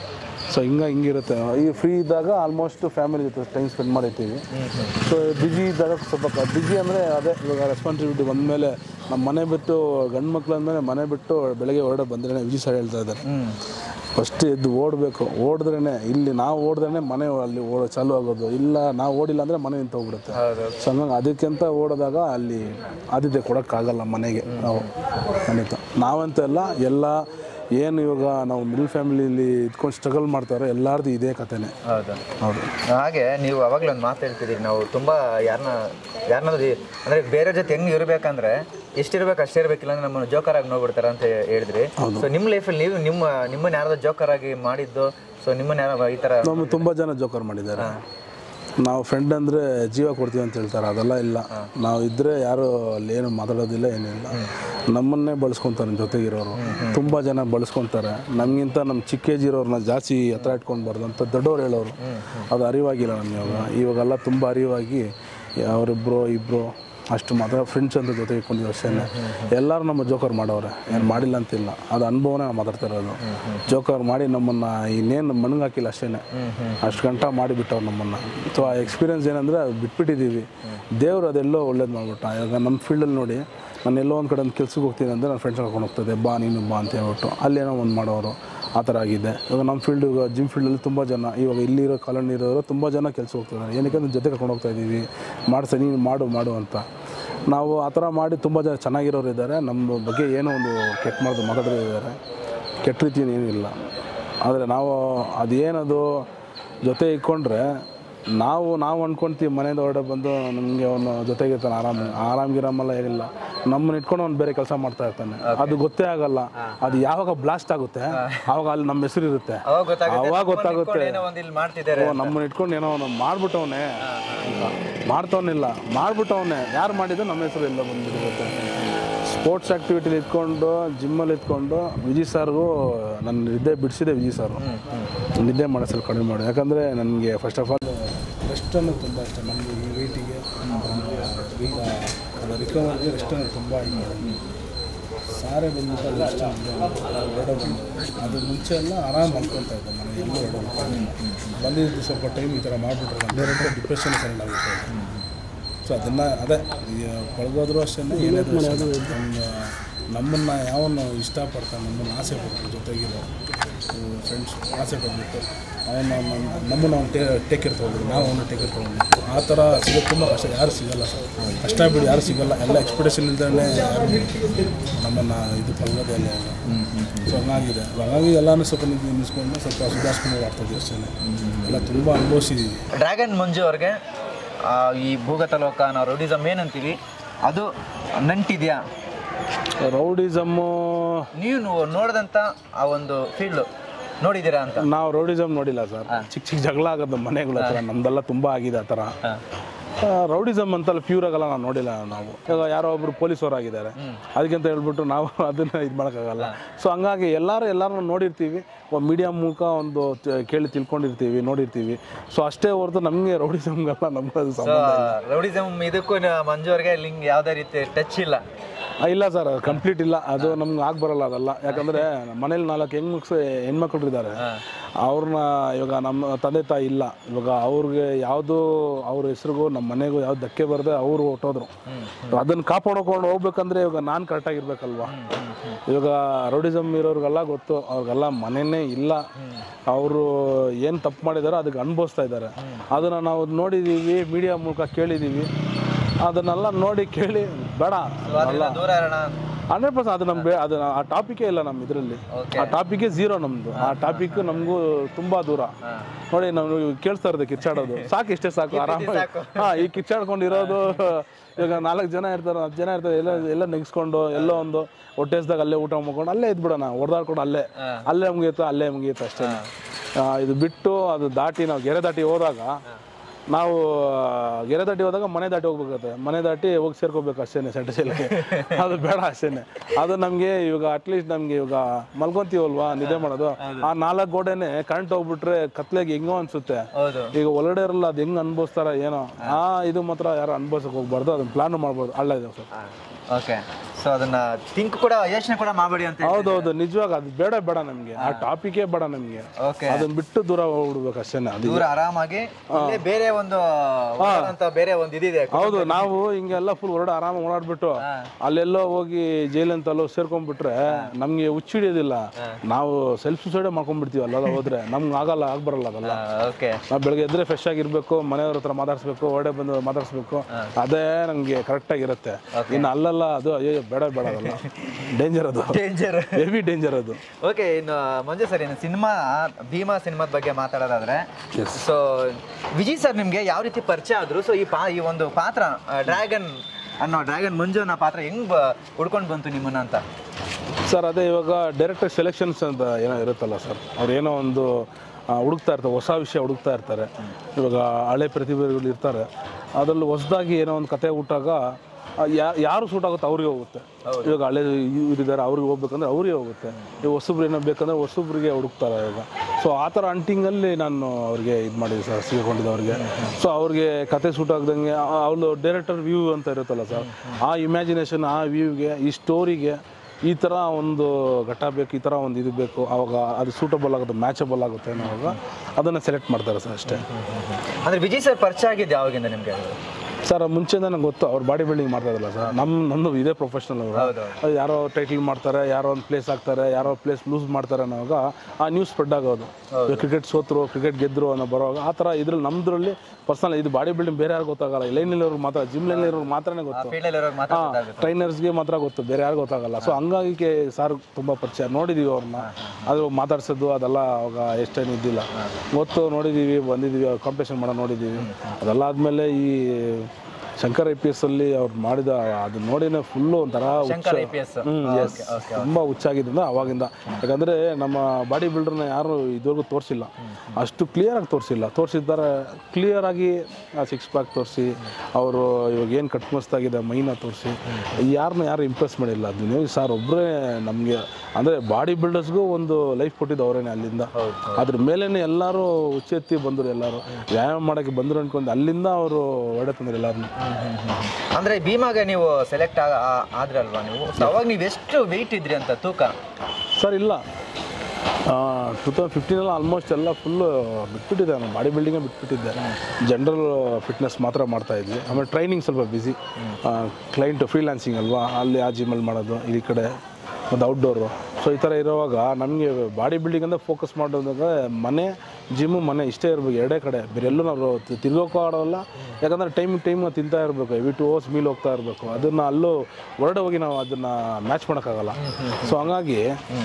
Speaker 1: ಸೊ ಹಿಂಗೆ ಹಿಂಗಿರುತ್ತೆ ಈ ಫ್ರೀ ಇದ್ದಾಗ ಆಲ್ಮೋಸ್ಟ್ ಫ್ಯಾಮಿಲಿ ಜೊತೆ ಟೈಮ್ ಸ್ಪೆಂಡ್ ಮಾಡಿರ್ತೀವಿ ಸೊ ಬಿಜಿ ಇದ್ದಾಗ ಸ್ವಲ್ಪ ಬಿಜಿ ಅಂದರೆ ಅದೇ ಇವಾಗ ರೆಸ್ಪಾನ್ಸಿಬಿಲಿಟಿ ಬಂದಮೇಲೆ ನಮ್ಮ ಮನೆ ಬಿಟ್ಟು ಗಂಡು ಮಕ್ಳು ಅಂದಮೇಲೆ ಮನೆ ಬಿಟ್ಟು ಬೆಳಗ್ಗೆ ಹೊರಡೆ ಬಂದ್ರೆ ವಿಜಿ ಸರ್ ಹೇಳ್ತಾ ಇದ್ದಾರೆ ಫಸ್ಟ್ ಎದ್ದು ಓಡಬೇಕು ಓಡಿದ್ರೇ ಇಲ್ಲಿ ನಾವು ಓಡಿದ್ರೇ ಮನೆ ಅಲ್ಲಿ ಓಡ ಚಾಲು ಆಗೋದು ಇಲ್ಲ ನಾವು ಓಡಿಲ್ಲ ಅಂದರೆ ಮನೆ ನಿಂತು ಹೋಗ್ಬಿಡುತ್ತೆ
Speaker 2: ಹೌದು
Speaker 1: ಸೊ ಹಂಗಾಗಿ ಅದಕ್ಕಿಂತ ಓಡಿದಾಗ ಅಲ್ಲಿ ಆದ್ಯತೆ ಕೊಡೋಕ್ಕಾಗಲ್ಲ ಮನೆಗೆ ನಾವು ಖಂಡಿತ ನಾವಂತ ಎಲ್ಲ ಎಲ್ಲ ಏನು ಇವಾಗ ನಾವು ಮಿಡಲ್ ಫ್ಯಾಮಿಲಿಲಿ ಇದ್ಕೊಂಡು ಸ್ಟ್ರಗಲ್ ಮಾಡ್ತಾರೆ ಎಲ್ಲಾರ್ದು ಇದೇ ಕಥೆನೇ
Speaker 2: ಹೌದು
Speaker 1: ಹೌದು
Speaker 2: ಹಾಗೆ ನೀವು ಅವಾಗಲೇ ಒಂದು ಮಾತು ಹೇಳ್ತಿದ್ದೀರಿ ನಾವು ತುಂಬಾ ಯಾರನ್ನ ಯಾರನ್ನಾದ್ರು ಅಂದ್ರೆ ಬೇರೆ ಜೊತೆ ಹೆಂಗ್ ಇರ್ಬೇಕಂದ್ರೆ ಎಷ್ಟಿರ್ಬೇಕು ಅಷ್ಟೇ ಇರ್ಬೇಕಿಲ್ಲ ಅಂದ್ರೆ ನಮ್ಮನ್ನು ಜೋಕರ್ ಆಗಿ ನೋಡ್ಬಿಡ್ತಾರೆ ಅಂತ ಹೇಳಿದ್ರಿ ಸೊ ನಿಮ್ಮ ಲೈಫಲ್ಲಿ ನೀವು ನಿಮ್ಮ ನಿಮ್ಮನ್ನ ಯಾರಾದ್ರೂ ಜೋಕರ್ ಆಗಿ ಮಾಡಿದ್ದು ಸೊ ನಿಮ್ಮನ್ನ ಯಾರು ಈ ತರ
Speaker 1: ನಮ್ಗೆ ತುಂಬ ಜನ ಜೋಕರ್ ಮಾಡಿದ್ದಾರೆ ನಾವು ಫ್ರೆಂಡ್ ಅಂದರೆ ಜೀವ ಕೊಡ್ತೀವಿ ಅಂತ ಹೇಳ್ತಾರೆ ಅದೆಲ್ಲ ಇಲ್ಲ ನಾವು ಇದ್ದರೆ ಯಾರು ಅಲ್ಲಿ ಏನು ಮಾತಾಡೋದಿಲ್ಲ ಏನಿಲ್ಲ ನಮ್ಮನ್ನೇ ಬಳಸ್ಕೊತಾರೆ ಜೊತೆಗಿರೋರು ತುಂಬ ಜನ ಬಳಸ್ಕೊತಾರೆ ನಮಗಿಂತ ನಮ್ಮ ಚಿಕ್ಕ ಏಜ್ ಇರೋರನ್ನ ಜಾಸ್ತಿ ಹತ್ರ ಇಟ್ಕೊಳ್ಬಾರ್ದು ಅಂತ ದೊಡ್ಡವ್ರು ಹೇಳೋರು ಅದು ಅರಿವಾಗಿಲ್ಲ ನಮ್ಗೆ ಇವಾಗ ಇವಾಗೆಲ್ಲ ತುಂಬ ಅರಿವಾಗಿ ಅವರಿಬ್ಬರು ಇಬ್ಬರು ಅಷ್ಟು ಮಾತ್ರ ಫ್ರೆಂಡ್ಸ್ ಅಂತ ಜೊತೆ ಇಟ್ಕೊಂಡಿದ್ದೀವಿ ಅಷ್ಟೇ ಎಲ್ಲರೂ ನಮ್ಮ ಜೋಕರ್ ಮಾಡೋರೆ ಏನು ಮಾಡಿಲ್ಲ ಅಂತಿಲ್ಲ ಅದು ಅನುಭವನೇ ನಾವು ಮಾತಾಡ್ತಾ ಇರೋದು ಜೋಕರ್ ಮಾಡಿ ನಮ್ಮನ್ನು ಇನ್ನೇನು ಮಣ್ಣಿಗೆ ಹಾಕಿಲ್ಲ ಅಷ್ಟೇ ಅಷ್ಟು ಗಂಟ ಮಾಡಿಬಿಟ್ಟವ್ರು ನಮ್ಮನ್ನು ಸೊ ಆ ಎಕ್ಸ್ಪೀರಿಯನ್ಸ್ ಏನಂದರೆ ಅದು ಬಿಟ್ಬಿಟ್ಟಿದ್ದೀವಿ ದೇವ್ರು ಅದೆಲ್ಲೋ ಒಳ್ಳೇದು ಮಾಡ್ಬಿಟ್ಟ ಇವಾಗ ನಮ್ಮ ಫೀಲ್ಡಲ್ಲಿ ನೋಡಿ ನಾನು ಎಲ್ಲೋ ಒಂದು ಕಡೆ ಒಂದು ಕೆಲ್ಸಕ್ಕೆ ಹೋಗ್ತೀನಿ ಅಂದರೆ ನನ್ನ ಫ್ರೆಂಡ್ಸ್ ಕರ್ಕೊಂಡು ಹೋಗ್ತದೆ ಬಾ ನೀನು ಬಾ ಅಂತ ಹೇಳ್ಬಿಟ್ಟು ಅಲ್ಲೇನೋ ಒಂದು ಮಾಡೋರು ಆ ಥರ ಆಗಿದೆ ಇವಾಗ ನಮ್ಮ ಫೀಲ್ಡ್ ಇವಾಗ ಜಿಮ್ ಫೀಲ್ಡಲ್ಲಿ ತುಂಬ ಜನ ಇವಾಗ ಇಲ್ಲಿರೋ ಕಾಲೋನಿ ಇರೋರು ತುಂಬ ಜನ ಕೆಲಸ ಹೋಗ್ತಿದ್ದಾರೆ ಏನಕ್ಕೆ ಅಂದ್ರೆ ಜೊತೆ ಕರ್ಕೊಂಡು ಹೋಗ್ತಾ ಇದ್ದೀವಿ ಮಾಡ್ಸ ನೀನು ಮಾಡು ಮಾಡು ಅಂತ ನಾವು ಆ ಥರ ಮಾಡಿ ತುಂಬ ಜನ ಚೆನ್ನಾಗಿರೋರು ಇದ್ದಾರೆ ನಮ್ಮ ಬಗ್ಗೆ ಏನೋ ಒಂದು ಕೆಟ್ಟ ಮಾಡೋದು ಮಾತಾಡೋರು ಇದ್ದಾರೆ ಕೆಟ್ಟ ರೀತಿ ಏನೂ ಇಲ್ಲ ಆದರೆ ನಾವು ಅದೇನದು ಜೊತೆ ಇಟ್ಕೊಂಡ್ರೆ ನಾವು ನಾವು ಅನ್ಕೊಂತೀವಿ ಮನೆಯಿಂದ ಹೊರಡೆ ಬಂದು ನಮಗೆ ಅವನು ಜೊತೆಗಿರ್ತಾನೆ ಆರಾಮ ಆರಾಮ್ಗಿರಾಮಲ್ಲ ಏನಿಲ್ಲ ನಮ್ಮನ್ನ ಇಟ್ಕೊಂಡು ಅವ್ನು ಬೇರೆ ಕೆಲಸ ಮಾಡ್ತಾ ಇರ್ತಾನೆ ಅದು ಗೊತ್ತೇ ಆಗಲ್ಲ ಅದು ಯಾವಾಗ ಬ್ಲಾಸ್ಟ್ ಆಗುತ್ತೆ ಆವಾಗ ಅಲ್ಲಿ ನಮ್ಮ ಹೆಸರು ಇರುತ್ತೆ
Speaker 2: ಅವಾಗ ಗೊತ್ತಾಗುತ್ತೆ
Speaker 1: ಅವಾಗ
Speaker 2: ನಮ್ಮನ್ನ
Speaker 1: ಗೊತ್ತಾಗುತ್ತೆ.
Speaker 2: ಇಟ್ಕೊಂಡು ಏನೋ ಒಂದು ಇಲ್ಲಿ ಮಾಡ್ತಿದ್ದಾರೆ
Speaker 1: ಓ, ನಮ್ಮನ್ನ ಇಟ್ಕೊಂಡು ಏನೋ ಅವನು ಮಾಡ್ಬಿಟ್ಟವನೆ ಮಾಡ್ತವನಿಲ್ಲ ಮಾಡ್ಬಿಟ್ಟವನೆ ಯಾರು ಮಾಡಿದ್ದು ನಮ್ಮ ಹೆಸರು ಎಲ್ಲ ಬಂದ್ಬಿಟ್ಟಿರುತ್ತೆ ಸ್ಪೋರ್ಟ್ಸ್ ಆ್ಯಕ್ಟಿವಿಟಿಲಿ ಇಟ್ಕೊಂಡು ಜಿಮ್ಮಲ್ಲಿ ಇಟ್ಕೊಂಡು ವಿಜಯ್ ಸಾರ್ಗೂ ನನ್ನ ನಿದ್ದೆ ಬಿಡಿಸಿದೆ ವಿಜಯ್ ಸಾರು ನಿದ್ದೆ ಮಾಡೋ ಸ್ವಲ್ಪ ಕಡಿಮೆ ಮಾಡಿ ಯಾಕಂದರೆ ನನಗೆ ಫಸ್ಟ್ ಆಫ್ ಆಲ್ ರೆಸ್ಟ್ ಅನ್ನೋದು ತುಂಬ ಇಷ್ಟ ನಮಗೆ ಈ ವೆಯ್ಟಿಗೆ ಈಗ ಅದು ರಿಕವರ್ಗೆ ರೆಸ್ಟ್ ಅನ್ನೋದು ತುಂಬ ಇದು ಸಾರೇ ಬಂದ್ಬಿಟ್ಟು ಅದು ರೆಸ್ಟ್ ಹೊರಡೆ ಬಂದು ಅದು ಮುಂಚೆ ಎಲ್ಲ ಆರಾಮ್ ಮಲ್ಕೊತಾ ಇದ್ದೆ ಮನೆ ಎಲ್ಲೂ ಹೊರಡೆ ಬಂದಿದ್ದು ಸ್ವಲ್ಪ ಟೈಮ್ ಈ ಥರ ಮಾಡಿಬಿಟ್ರೆ ಡೈರೆಕ್ಟ್ ಡಿಪ್ರೆಷನ್ ಸೆಂಡ್ ಆಗುತ್ತೆ ಸೊ ಅದನ್ನು ಅದೇ ಪಳಗೋದ್ರು ಅಷ್ಟೇ ಏನಾದರೂ ನಮ್ಮ ನಮ್ಮನ್ನು ಯಾವನು ಇಷ್ಟಪಡ್ತಾನೆ ನಮ್ಮನ್ನು ಆಸೆ ಪಡ್ತಾನೆ ಜೊತೆಗಿರೋ ಫ್ರೆಂಡ್ಸ್ ಆಸೆ ಪಟ್ಬಿಟ್ಟು ಅವನು ನಮ್ಮನ್ನು ಅವ್ನು ಟೇ ಟೇಕ್ ಕೇರ್ ತೊಗೊಂಡು ನಾವು ಅವನು ಟೇಕ್ ಕೇರ್ ತೊಗೊಂಡು ಆ ಥರ ಸಿಗೋದು ತುಂಬ ಕಷ್ಟ ಯಾರು ಸಿಗಲ್ಲ ಸರ್ ಕಷ್ಟ ಬಿಡಿ ಯಾರು ಸಿಗಲ್ಲ ಎಲ್ಲ ಎಕ್ಸ್ಪೆಕ್ಟೇಷನ್ ಇಲ್ದೇ ಯಾರು ನಮ್ಮನ್ನು ಇದು ಪಲ್ಗೋದೇ ಇಲ್ಲ ಸೊ ಹಂಗಾಗಿದೆ ಹಾಗಾಗಿ ಎಲ್ಲನೂ ಸ್ವಲ್ಪ ನಿಂತು ನಿಲ್ಲಿಸ್ಕೊಂಡು ಸ್ವಲ್ಪ ಸುಧಾರಿಸ್ಕೊಂಡು ಆಡ್ತಾ ಇದ್ದೀವಿ ಅಷ್ಟೇ ಎಲ್ಲ ತುಂಬ ಅನುಭವಿಸಿದ್ದೀವಿ
Speaker 2: ಡ್ರ್ಯಾಗನ್ ಮಂಜು ಅವ್ರಿಗೆ ಆ, ಈ ಭೂಗತ ಲೋಕ ನಾವು ರೌಡಿಸಮ್ ಏನಂತೀವಿ ಅದು ನಂಟಿದ್ಯಾ
Speaker 1: ರೌಡಿಸಮ್ಮು
Speaker 2: ನೀವು ನೋ- ನೋಡಿದಂಥ ಆ ಒಂದು ಫೀಲ್ಡ್ ನೋಡಿದ್ದೀರಾ ಅಂತ
Speaker 1: ನಾವು ರೌಡಿಸಮ್ ನೋಡಿಲ್ಲ ಸರ್ ಚಿಕ್ಕ ಚಿಕ್ಕ ಜಗಳ ಆಗೋದು ಮನೆಗಳ ಹತ್ರ ನಮ್ದೆಲ್ಲ ತುಂಬ ಆಗಿದೆ ಆ ಥರ ರೌಡಿಸಮ್ ಅಂತಲ್ಲ ಪ್ಯೂರ್ ಆಗಲ್ಲ ನಾವು ನೋಡಿಲ್ಲ ನಾವು ಇವಾಗ ಯಾರೋ ಒಬ್ರು ಪೊಲೀಸವರಾಗಿದ್ದಾರೆ ಅದಕ್ಕಿಂತ ಹೇಳ್ಬಿಟ್ಟು ನಾವು ಅದನ್ನ ಇದು ಮಾಡೋಕ್ಕಾಗಲ್ಲ ಸೊ ಹಂಗಾಗಿ ಎಲ್ಲರೂ ಎಲ್ಲರೂ ನೋಡಿರ್ತೀವಿ ಮೀಡಿಯಾ ಮೂಲಕ ಒಂದು ತ- ಕೇಳಿ ತಿಳ್ಕೊಂಡಿರ್ತೀವಿ ನೋಡಿರ್ತೀವಿ ಸೊ ಅಷ್ಟೇ ಹೊರತು ನಮಗೆ ರೌಡಿಸಮ್ಗೆಲ್ಲ ನಮ್ಗೆ ಅದು ಸಂಬಂಧ
Speaker 2: ರೌಡಿಸಮ್ ಇದಕ್ಕೂ ನ- ಮಂಜು ಅವ್ರಿಗೆ ಲಿಂಕ್ ಯಾವುದೇ ರೀತಿ ಟಚ್ ಇಲ್ಲ
Speaker 1: ಆ, ಇಲ್ಲ ಸರ್ ಕಂಪ್ಲೀಟ್ ಇಲ್ಲ ಅದು ನಮ್ಗೆ ಆಗಿ ಬರಲ್ಲ ಅದೆಲ್ಲ ಯಾಕಂದರೆ ಮನೇಲಿ ನಾಲ್ಕು ಹೆಣ್ಮಕ್ಳು ಹೆಣ್ಮಕ್ಳು ಇದ್ದಾರೆ ಅವ್ರನ್ನ ಇವಾಗ ನಮ್ಮ ತಂದೆ ತಾಯಿ ಇಲ್ಲ ಇವಾಗ ಅವ್ರಿಗೆ ಯಾವುದು ಅವ್ರ ಹೆಸ್ರಿಗೂ ನಮ್ಮ ಮನೆಗೂ ಯಾವ್ದು ಧಕ್ಕೆ ಬರದೆ ಅವರು ಹೊಟ್ಟೋದ್ರು ಅದನ್ನು ಕಾಪಾಡ್ಕೊಂಡು ಹೋಗ್ಬೇಕಂದ್ರೆ ಇವಾಗ ನಾನು ಕರೆಕ್ಟಾಗಿರ್ಬೇಕಲ್ವಾ ಇವಾಗ ರೌಡಿಸಮ್ ಇರೋರಿಗೆಲ್ಲ ಗೊತ್ತು ಅವ್ರಿಗೆಲ್ಲ ಮನೆಯೇ ಇಲ್ಲ ಅವರು ಏನು ತಪ್ಪು ಮಾಡಿದಾರೋ ಅದಕ್ಕೆ ಅನುಭವಿಸ್ತಾ ಇದ್ದಾರೆ ಅದನ್ನು ನಾವು ನೋಡಿದ್ದೀವಿ ಮೀಡಿಯಾ ಮೂಲಕ ಕೇಳಿದ್ದೀವಿ ಅದನ್ನೆಲ್ಲ ನೋಡಿ ಕೇಳಿ ಬೇಡ
Speaker 2: So ಅದರಿಂದ ದೂರ ಇರೋಣ
Speaker 1: ಹಂಡ್ರೆಡ್ ಪರ್ಸೆಂಟ್ ಅದು ನಮ್ಮ ಅದು ಆ ಟಾಪಿಕೇ ಇಲ್ಲ ನಮ್ಮ ಇದರಲ್ಲಿ
Speaker 2: Okay.
Speaker 1: ಆ ಟಾಪಿಕೇ ಝೀರೋ ನಮ್ಮದು ಆ ಟಾಪಿಕ್ ನಮಗೂ ತುಂಬಾ ದೂರ ನೋಡಿ ನಾವು ಕೇಳಿಸ್ತಾ ಇರೋದು ಕಿಚ್ಚಾಡೋದು ಸಾಕು ಇಷ್ಟೇ ಸಾಕು ಆರಾಮಾಗಿ
Speaker 2: ಸಾಕು.
Speaker 1: ಹಾ ಈ ಕಿಚ್ಚಾಡ್ಕೊಂಡು ಇರೋದು ಇವಾಗ ನಾಲ್ಕು ಜನ ಇರ್ತಾರೆ ಹತ್ತು ಜನ ಇರ್ತಾರೆ ಎಲ್ಲ ಎಲ್ಲ ನೆಗ್ಸ್ಕೊಂಡು ಎಲ್ಲೋ ಒಂದು ಹೊಟ್ಟೆಸ್ದಾಗ ಅಲ್ಲೇ ಊಟ ಮಾಡ್ಕೊಂಡು ಅಲ್ಲೇ ಇದ್ಬಿಡೋಣ ಹೊಡೆದಾಡ್ಕೊಂಡು ಅಲ್ಲೇ ಅಲ್ಲೇ ಮುಗಿಯುತ್ತೆ ಅಲ್ಲೇ ಮುಗಿಯುತ್ತೆ ಅಷ್ಟೇ ಆ, ಇದು ಬಿಟ್ಟು ಅದು ದಾಟಿ ನಾವು ಗೆರೆ ದಾಟಿ ಹೋದಾಗ ನಾವು ಗೆರೆ ದಾಟಿ ಹೋದಾಗ ಮನೆ ದಾಟಿ ಹೋಗ್ಬೇಕಾಗುತ್ತೆ ಮನೆ ದಾಟಿ ಹೋಗಿ ಸೇರ್ಕೋಬೇಕು ಅಷ್ಟೇನೆ ಸೆಂಟ ಶೈಲಿಗೆ ಅದು ಬೇಡ ಅಷ್ಟೇನೆ ಅದು ನಮಗೆ ಇವಾಗ ಅಟ್ಲೀಸ್ಟ್ ನಮಗೆ ಇವಾಗ ಮಲ್ಕೊಂತೀವಲ್ವಾ ನಿದ್ದೆ ಮಾಡೋದು ಆ ನಾಲ್ಕು ಗೋಡೆನೆ ಕರೆಂಟ್ ಹೋಗ್ಬಿಟ್ರೆ ಕತ್ಲೆಗೆ ಹೆಂಗೋ ಅನ್ಸುತ್ತೆ
Speaker 2: ಹೌದು
Speaker 1: ಈಗ ಒಳಗಡೆ ಇರಲ್ಲ ಅದು ಹೆಂಗ್ ಅನ್ಭವಿಸ್ತಾರ ಏನೋ ಆ ಇದು ಮಾತ್ರ ಯಾರು ಅನ್ಭವಿಸಕ್ ಹೋಗ್ಬಾರ್ದು ಅದನ್ನ ಪ್ಲಾನ್ ಮಾಡ್ಬೋದು ಅಲ್ಲ ಇದೆ ಸರ್
Speaker 2: ಓಕೆ ಸೊ ಅದನ್ನ ಥಿಂಕ್ ಕೂಡ ಯೋಚನೆ ಕೂಡ ಮಾಡಬೇಡಿ ಅಂತ
Speaker 1: ಹೌದೌದು ನಿಜವಾಗ ಅದು ಬೇಡ ಬೇಡ ನಮಗೆ ಆ ಟಾಪಿಕೇ ಬೇಡ ನಮಗೆ
Speaker 2: ಓಕೆ
Speaker 1: ಅದನ್ನ ಬಿಟ್ಟು ದೂರ ಹೋಗ್ಬಿಡ್ಬೇಕು ಅಷ್ಟೇನೆ ಅದು
Speaker 2: ದೂರ ಆರಾಮಾಗಿ ಇಲ್ಲೇ ಬೇರೆ ಒಂದು ಅಂತ ಬೇರೆ ಒಂದು ಇದಿದೆ
Speaker 1: ಹೌದು ನಾವು ಹಿಂಗೆಲ್ಲ ಫುಲ್ ಹೊರಡ ಆರಾಮಾಗಿ ಓಡಾಡ್ಬಿಟ್ಟು ಅಲ್ಲೆಲ್ಲೋ ಹೋಗಿ ಜೈಲಂತಲ್ಲೋ ಸೇರ್ಕೊಂಡ್ಬಿಟ್ರೆ ನಮ್ಗೆ ಹುಚ್ಚಿಡಿಯೋದಿಲ್ಲ ನಾವು ಸೆಲ್ಫ್ ಸುಸೈಡ್ ಮಾಡ್ಕೊಂಡ್ಬಿಡ್ತೀವಿ ಅಲ್ಲೆಲ್ಲ ಹೋದ್ರೆ ನಮ್ಗೆ ಆಗಲ್ಲ ಆಗ್ಬರಲ್ಲ ಅದೆಲ್ಲ
Speaker 2: ಓಕೆ
Speaker 1: ನಾವು ಬೆಳಗ್ಗೆ ಎದ್ರೆ ಫ್ರೆಶ್ ಆಗಿರ್ಬೇಕು ಮನೆಯವ್ರ ಹತ್ರ ಮಾತಾಡ್ಸ್ಬೇಕು ಹೊರಡೆ ಬಂದು ಮಾತಾಡ್ಸ್ಬೇಕು ಅದೇ ನಮ್ಗೆ ಕರೆಕ್ಟ್ ಆಗಿರುತ್ತೆ ಇನ್ನು ಅಲ್ಲೆಲ್ಲ ಅದು ಅಯ್ಯೋ ಬೇಡ ಬೇಡ ಅದಲ್ಲ ಡೇಂಜರ್ ಅದು
Speaker 2: ಡೇಂಜರ್
Speaker 1: ಹೆವಿ ಡೇಂಜರ್ ಅದು
Speaker 2: ಓಕೆ ಇನ್ನು ಮಂಜು ಸರ್ ಇನ್ನು ಸಿನಿಮಾ ಭೀಮಾ ಸಿನಿಮಾದ ಬಗ್ಗೆ ಮಾತಾಡೋದಾದ್ರೆ ಸೊ ವಿಜಯ್ ಸರ್ ನಿಮ್ಗೆ ಯಾವ ರೀತಿ ಪರಿಚಯ ಆದ್ರು ಸೊ ಈ ಪಾ ಈ ಒಂದು ಪಾತ್ರ ಡ್ರ್ಯಾಗನ್ ಅನ್ನೋ ಡ್ರ್ಯಾಗನ್ ಮಂಜು ಅನ್ನೋ ಪಾತ್ರ ಹೆಂಗ್ ಬ- ಹುಡ್ಕೊಂಡ್ ಬಂತು ನಿಮ್ಮನ್ನ ಅಂತ
Speaker 1: ಸರ್ ಅದೇ ಇವಾಗ ಡೈರೆಕ್ಟರ್ ಸೆಲೆಕ್ಷನ್ಸ್ ಅಂತ ಏನೋ ಇರುತ್ತಲ್ಲ ಸರ್ ಅವ್ರು ಏನೋ ಒಂದು ಆ, ಹುಡುಕ್ತಾ ಇರ್ತಾರೆ ಹೊಸ ವಿಷಯ ಹುಡುಕ್ತಾ ಇರ್ತಾರೆ ಇವಾಗ ಹಳೆ ಪ್ರತಿಭೆಗಳು ಇರ್ತಾರೆ ಅದರಲ್ಲಿ ಹೊಸದಾಗಿ ಏನೋ ಒಂದು ಕತೆ ಹುಟ್ಟಾಗ ಆ, ಯಾ- ಯಾರು ಸೂಟ್ ಆಗುತ್ತೆ ಅವ್ರಿಗೆ ಹೋಗುತ್ತೆ ಇವಾಗ ಹಳೆ ಇವ್ರಿದ್ದಾರೆ ಅವ್ರಿಗೆ ಹೋಗ್ಬೇಕಂದ್ರೆ ಅವ್ರಿಗೆ ಹೋಗುತ್ತೆ ಈಗ ಹೊಸಬ್ರು ಏನೋ ಬೇಕಂದ್ರೆ ಹೊಸಬ್ರಿಗೆ ಹುಡುಕ್ತಾರೆ ಇವಾಗ ಸೊ ಆ ಥರ ಅಂಟಿಂಗಲ್ಲಿ ನಾನು ಅವ್ರಿಗೆ ಇದು ಮಾಡಿದ್ದೆ ಸರ್ ಸಿಗಿಕೊಂಡಿದ್ದೆ ಅವ್ರಿಗೆ ಸೊ ಅವ್ರಿಗೆ ಕತೆ ಸೂಟ್ ಆಗ್ದಂಗೆ ಅವ್ರು ಡೈರೆಕ್ಟರ್ ವ್ಯೂ ಅಂತ ಇರುತ್ತಲ್ಲ ಸರ್ ಆ ಇಮ್ಯಾಜಿನೇಷನ್ ಆ ವ್ಯೂಗೆ ಈ ಸ್ಟೋರಿಗೆ ಈ ಥರ ಒಂದು ಘಟ್ಟ ಬೇಕು ಈ ಥರ ಒಂದು ಇದು ಬೇಕು ಆವಾಗ ಅದು ಸೂಟಬಲ್ ಆಗುತ್ತೆ ಮ್ಯಾಚಬಲ್ ಆಗುತ್ತೆ ಅನ್ನೋವಾಗ ಅದನ್ನು ಸೆಲೆಕ್ಟ್ ಮಾಡ್ತಾರೆ ಸರ್ ಅಷ್ಟೇ
Speaker 2: ಅಂದ್ರೆ ವಿಜಯ್ ಸರ್ ಪರಿಚಯ ಆಗಿದ್ದು ಯಾವಾಗಿಂದ ನಿಮ್ಗೆ
Speaker 1: ಸರ್ ಮುಂಚೆಯಿಂದ ನಂಗೆ ಗೊತ್ತು ಅವ್ರು ಬಾಡಿ ಬಿಲ್ಡಿಂಗ್ ಮಾಡ್ತಾ ಇದ್ರಲ್ಲ ಸರ್ ನಮ್ಮ ನಮ್ಮದು ಇದೇ ಪ್ರೊಫೆಷನಲ್ ಅವರು
Speaker 2: ಹೌದು
Speaker 1: ಅದು ಯಾರೋ ಟೈಟಲ್ ಮಾಡ್ತಾರೆ ಯಾರೋ ಒಂದು ಪ್ಲೇಸ್ ಹಾಕ್ತಾರೆ ಯಾರೋ ಪ್ಲೇಸ್ ಲೂಸ್ ಮಾಡ್ತಾರೆ ಅನ್ನೋವಾಗ ಆ ನ್ಯೂಸ್ ಸ್ಪ್ರೆಡ್ ಆಗೋದು ಕ್ರಿಕೆಟ್ ಸೋತರು ಕ್ರಿಕೆಟ್ ಗೆದ್ರು ಅನ್ನೋ ಬರೋವಾಗ ಆ ಥರ ಇದ್ರಲ್ಲಿ ನಮ್ಮದ್ರಲ್ಲಿ ಪರ್ಸನಲ್ ಇದು ಬಾಡಿ ಬಿಲ್ಡಿಂಗ್ ಬೇರೆ ಯಾರು ಗೊತ್ತಾಗಲ್ಲ ಲೈನಲ್ಲಿರೋರು ಮಾತ್ರ ಜಿಮ್ ಲೈನಲ್ಲಿರೋರು ಮಾತ್ರನೇ ಗೊತ್ತು
Speaker 2: ಫೀಲ್ಡ್ ಅಲ್ಲಿ ಮಾತ್ರ ಗೊತ್ತಾಗುತ್ತೆ
Speaker 1: ಟ್ರೈನರ್ಸ್ಗೆ ಮಾತ್ರ ಗೊತ್ತು ಬೇರೆ ಯಾರಿಗೂ ಗೊತ್ತಾಗಲ್ಲ ಸೊ ಹಂಗಾಗಿ ಸಾರ್ ತುಂಬ ಪರಿಚಯ ನೋಡಿದೀವಿ ಅವ್ರನ್ನ ಅದು ಮಾತಾಡ್ಸೋದು ಅದೆಲ್ಲ ಅವಾಗ ಎಷ್ಟೇನು ಇದ್ದಿಲ್ಲ ಗೊತ್ತು ನೋಡಿದ್ದೀವಿ ಬಂದಿದ್ದೀವಿ ಕಾಂಪಿಟೇಷನ್ ಮಾಡೋ ನೋಡಿದ್ದೀವಿ ಅದೆಲ್ಲ ಆದಮೇಲೆ ಈ ಶಂಕರ್ ಐ ಪಿ ಎಸ್ ಅಲ್ಲಿ ಅವ್ರು ಮಾಡಿದ ಅದು ನೋಡಿನೇ ಫುಲ್ಲು ಒಂಥರ
Speaker 2: Shankar I P S
Speaker 1: S ತುಂಬ ಹುಚ್ಚಾಗಿದ್ದರಿಂದ ಅವಾಗಿಂದ ಯಾಕಂದರೆ ನಮ್ಮ ಬಾಡಿ ಬಿಲ್ಡರ್ನ ಯಾರು ಇದುವರೆಗೂ ತೋರಿಸಿಲ್ಲ ಅಷ್ಟು ಕ್ಲಿಯರಾಗಿ ತೋರಿಸಿಲ್ಲ ತೋರಿಸಿದ್ದಾರೆ ಕ್ಲಿಯರಾಗಿ ಸಿಕ್ಸ್ ಪ್ಯಾಕ್ ತೋರಿಸಿ ಅವರು ಇವಾಗ ಏನು ಕಟ್ಮಸ್ತಾಗಿದೆ ಮೈನ ತೋರಿಸಿ ಯಾರನ್ನ ಯಾರು ಇಂಪ್ರೆಸ್ ಮಾಡಿಲ್ಲ ಅದು ಸರ್ ಒಬ್ಬರೇ ನಮಗೆ ಅಂದರೆ ಬಾಡಿ ಬಿಲ್ಡರ್ಸ್ಗೂ ಒಂದು ಲೈಫ್ ಕೊಟ್ಟಿದ್ದು ಅವರೇನೆ ಅಲ್ಲಿಂದ ಅದ್ರ ಮೇಲೇ ಎಲ್ಲರೂ ಹುಚ್ಚೆತ್ತಿ ಬಂದರು ಎಲ್ಲರೂ ವ್ಯಾಯಾಮ ಮಾಡೋಕ್ಕೆ ಬಂದರು ಅನ್ಕೊಂಡು ಅಲ್ಲಿಂದ ಅವರು ಹೊಡೆ ತಂದ್ರು ಎಲ್ಲರನ್ನು
Speaker 2: ಅಂದ್ರೆ ಭೀಮಾಗ ನೀವು ಸೆಲೆಕ್ಟ್ ಆದ್ರಲ್ವಾ ನೀವು So ಅವಾಗ ನೀವು ಎಷ್ಟು ವೆಯ್ಟ್ ಇದ್ರಿ ಅಂತ ತೂಕ
Speaker 1: ಸರ್ ಇಲ್ಲ ಟೂ ತೌಸಂಡ್ ಫಿಫ್ಟೀನಲ್ಲಿ ಆಲ್ಮೋಸ್ಟ್ ಎಲ್ಲ ಫುಲ್ಲು ಬಿಟ್ಬಿಟ್ಟಿದ್ದೆ ನಾನು ಬಾಡಿ ಬಿಲ್ಡಿಂಗೇ ಬಿಟ್ಬಿಟ್ಟಿದ್ದೆ ಜನರಲ್ ಫಿಟ್ನೆಸ್ ಮಾತ್ರ ಮಾಡ್ತಾ ಇದ್ವಿ ಆಮೇಲೆ ಟ್ರೈನಿಂಗ್ ಸ್ವಲ್ಪ ಬ್ಯುಸಿ ಕ್ಲೈಂಟ್ ಫ್ರೀಲ್ಯಾನ್ಸಿಂಗ್ ಅಲ್ವಾ ಅಲ್ಲಿ ಆ ಜಿಮಲ್ಲಿ ಮಾಡೋದು ಈ ಕಡೆ ಮತ್ತು ಔಟ್ಡೋರು ಸೊ ಈ ಥರ ಇರುವಾಗ ನಮಗೆ ಬಾಡಿ ಬಿಲ್ಡಿಂಗ್ ಅಂದರೆ ಫೋಕಸ್ ಮಾಡೋದಾಗ ಮನೆ ಜಿಮ್ಮು ಮನೆ ಇಷ್ಟೇ ಇರಬೇಕು ಎರಡೇ ಕಡೆ ಬೇರೆ ಎಲ್ಲೂ ನಾವು ತಿ- ತಿರ್ಗೋಕ್ಕೂ ಆಡೋಲ್ಲ ಯಾಕಂದರೆ ಟೈಮ್ ಟೈಮ್ ತಿಂತಾ ಇರಬೇಕು ಎವಿ ಟು ಅವರ್ಸ್ ಮೀಲ್ ಹೋಗ್ತಾ ಇರಬೇಕು ಅದನ್ನು ಅಲ್ಲೂ ಹೊರಡೆ ಹೋಗಿ ನಾವು ಅದನ್ನು ಮ್ಯಾಚ್ ಮಾಡೋಕ್ಕಾಗಲ್ಲ ಸೊ ಹಂಗಾಗಿ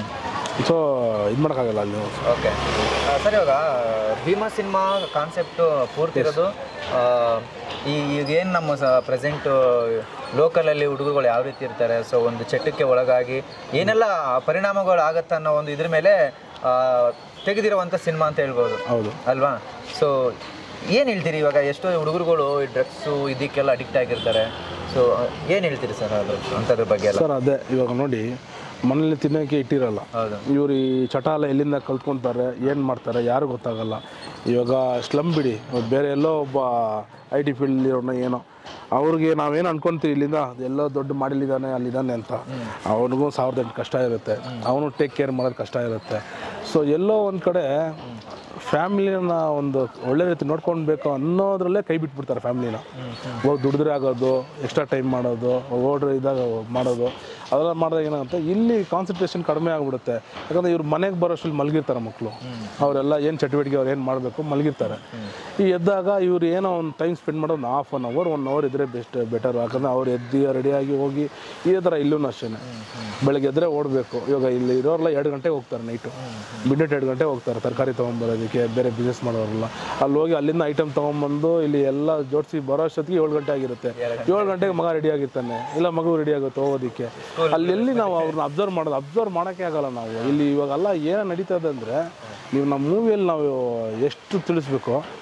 Speaker 1: ಸೊ ಇದು ಮಾಡೋಕ್ಕಾಗಲ್ಲ ಅಲ್ಲಿ
Speaker 2: ಓಕೆ ಸರ್ ಇವಾಗ ಭೀಮಾ ಸಿನಿಮಾ ಕಾನ್ಸೆಪ್ಟು ಪೂರ್ತಿ ಇರೋದು ಆ, ಈ ಈಗೇನು ನಮ್ಮ ಸ ಪ್ರೆಸೆಂಟು ಲೋಕಲಲ್ಲಿ ಹುಡುಗರುಗಳು ಯಾವ ರೀತಿ ಇರ್ತಾರೆ ಸೊ ಒಂದು ಚಟಕ್ಕೆ ಒಳಗಾಗಿ ಏನೆಲ್ಲ ಪರಿಣಾಮಗಳು ಆಗತ್ತೆ ಅನ್ನೋ ಒಂದು ಇದ್ರ ಮೇಲೆ ಆ, ತೆಗೆದಿರುವಂಥ ಸಿನಿಮಾ ಅಂತ ಹೇಳ್ಬೋದು
Speaker 1: ಹೌದು
Speaker 2: ಅಲ್ವಾ ಸೊ ಏನು ಹೇಳ್ತೀರಿ ಇವಾಗ ಎಷ್ಟೋ ಹುಡುಗರುಗಳು ಈ ಡ್ರಗ್ಸು ಇದಕ್ಕೆಲ್ಲ ಅಡಿಕ್ಟ್ ಆಗಿರ್ತಾರೆ ಸೊ ಏನು ಹೇಳ್ತೀರಿ ಸರ್ ಅದು ಅಂಥದ್ರ ಬಗ್ಗೆ ಎಲ್ಲ
Speaker 1: ಸರ್ ಅದೇ ಇವಾಗ ನೋಡಿ ಮನೇಲಿ ತಿನ್ನೋಕ್ಕೆ ಇಟ್ಟಿರಲ್ಲ
Speaker 2: ಹೌದು
Speaker 1: ಇವರು ಈ ಚಟ ಎಲ್ಲ ಎಲ್ಲಿಂದ ಕಲ್ತ್ಕೊತಾರೆ ಏನು ಮಾಡ್ತಾರೆ ಯಾರು ಗೊತ್ತಾಗಲ್ಲ ಇವಾಗ ಸ್ಲಮ್ ಬಿಡಿ ಇವಾಗ ಬೇರೆ ಎಲ್ಲೋ ಒಬ್ಬ ಐ ಟಿ ಫೀಲ್ಡ್ ಇರೋನ ಏನೋ ಅವ್ರಿಗೆ ನಾವೇನು ಅನ್ಕೊಂತೀವಿ ಇಲ್ಲಿಂದ ಎಲ್ಲೋ ದೊಡ್ಡ ಮಾಡಲಿದ್ದಾನೆ ಅಲ್ಲಿದ್ದಾನೆ ಅಂತ ಅವನಿಗೂ ಸಾವಿರದ ಎಂಟು ಕಷ್ಟ ಇರುತ್ತೆ ಅವನು ಟೇಕ್ ಕೇರ್ ಮಾಡೋದು ಕಷ್ಟ ಇರುತ್ತೆ ಸೊ ಎಲ್ಲೋ ಒಂದು ಕಡೆ ಫ್ಯಾಮಿಲಿನ ಒಂದು ಒಳ್ಳೆ ರೀತಿ ನೋಡ್ಕೊಳ್ಬೇಕು ಅನ್ನೋದ್ರಲ್ಲೇ ಕೈ ಬಿಟ್ಬಿಡ್ತಾರೆ ಫ್ಯಾಮಿಲಿನ ಹೋಗಿ ದುಡಿದ್ರೆ ಆಗೋದು ಎಕ್ಸ್ಟ್ರಾ ಟೈಮ್ ಮಾಡೋದು ಓಡ್ರೆ ಇದಾಗ ಮಾಡೋದು ಅದೆಲ್ಲ ಮಾಡಿದಾಗ ಏನಾಗುತ್ತೆ ಇಲ್ಲಿ ಕಾನ್ಸಂಟ್ರೇಷನ್ ಕಡಿಮೆ ಆಗಿಬಿಡುತ್ತೆ ಯಾಕಂದರೆ ಇವ್ರು ಮನೆಗೆ ಬರೋಷ್ಟ್ರಲ್ಲಿ ಮಲಗಿರ್ತಾರೆ ಮಕ್ಕಳು ಅವರೆಲ್ಲ ಏನು ಚಟುವಟಿಕೆ ಅವ್ರು ಏನು ಮಾಡಬೇಕು ಮಲಗಿರ್ತಾರೆ ಈ ಎದ್ದಾಗ ಇವ್ರು ಏನೋ ಒಂದು ಟೈಮ್ ಸ್ಪೆಂಡ್ ಮಾಡೋದು ಒಂದು half one hour one hour ಇದ್ದರೆ ಬೆಸ್ಟ್ ಬೆಟರ್ ಯಾಕಂದರೆ ಅವ್ರು ಎದ್ದು ರೆಡಿಯಾಗಿ ಹೋಗಿ ಇದೇ ಥರ ಇಲ್ಲೂ ಅಷ್ಟೇ ಬೆಳಗ್ಗೆ ಎದ್ದರೆ ಓಡಬೇಕು ಇವಾಗ ಇಲ್ಲಿ ಇರೋರೆಲ್ಲ ಎರಡು ಗಂಟೆಗೆ ಹೋಗ್ತಾರೆ ನೈಟು ಮಿಡ್ ಎರಡು ಗಂಟೆ ಹೋಗ್ತಾರೆ ತರಕಾರಿ ತೊಗೊಂಬರೋದಕ್ಕೆ ಬೇರೆ ಬಿಸ್ನೆಸ್ ಮಾಡೋರೆಲ್ಲ ಅಲ್ಲಿ ಹೋಗಿ ಅಲ್ಲಿಂದ ಐಟಮ್ ತೊಗೊಂಬಂದು ಇಲ್ಲಿ ಎಲ್ಲ ಜೋಡಿಸಿ ಬರೋ ಅಷ್ಟೊತ್ತಿಗೆ ಏಳು ಗಂಟೆ ಆಗಿರುತ್ತೆ ಏಳು ಗಂಟೆಗೆ ಮಗ ರೆಡಿ ಆಗಿರ್ತಾನೆ ಇಲ್ಲ ಮಗು ರೆಡಿ ಆಗುತ್ತೆ ಹೋಗೋದಕ್ಕೆ ಅಲ್ಲೆಲ್ಲಿ ನಾವು ಅವ್ರನ್ನ ಅಬ್ಸರ್ವ್ ಮಾಡೋದು ಅಬ್ಸರ್ವ್ ಮಾಡೋಕ್ಕೆ ಆಗಲ್ಲ ನಾವು ಇಲ್ಲಿ ಇವಾಗೆಲ್ಲ ಏನು ನಡೀತದೆ ಅಂದರೆ ನೀವು ನಮ್ಮ ಮೂವಿಯಲ್ಲಿ ನಾವು ಎಷ್ಟು ತಿಳಿಸ್ಬೇಕು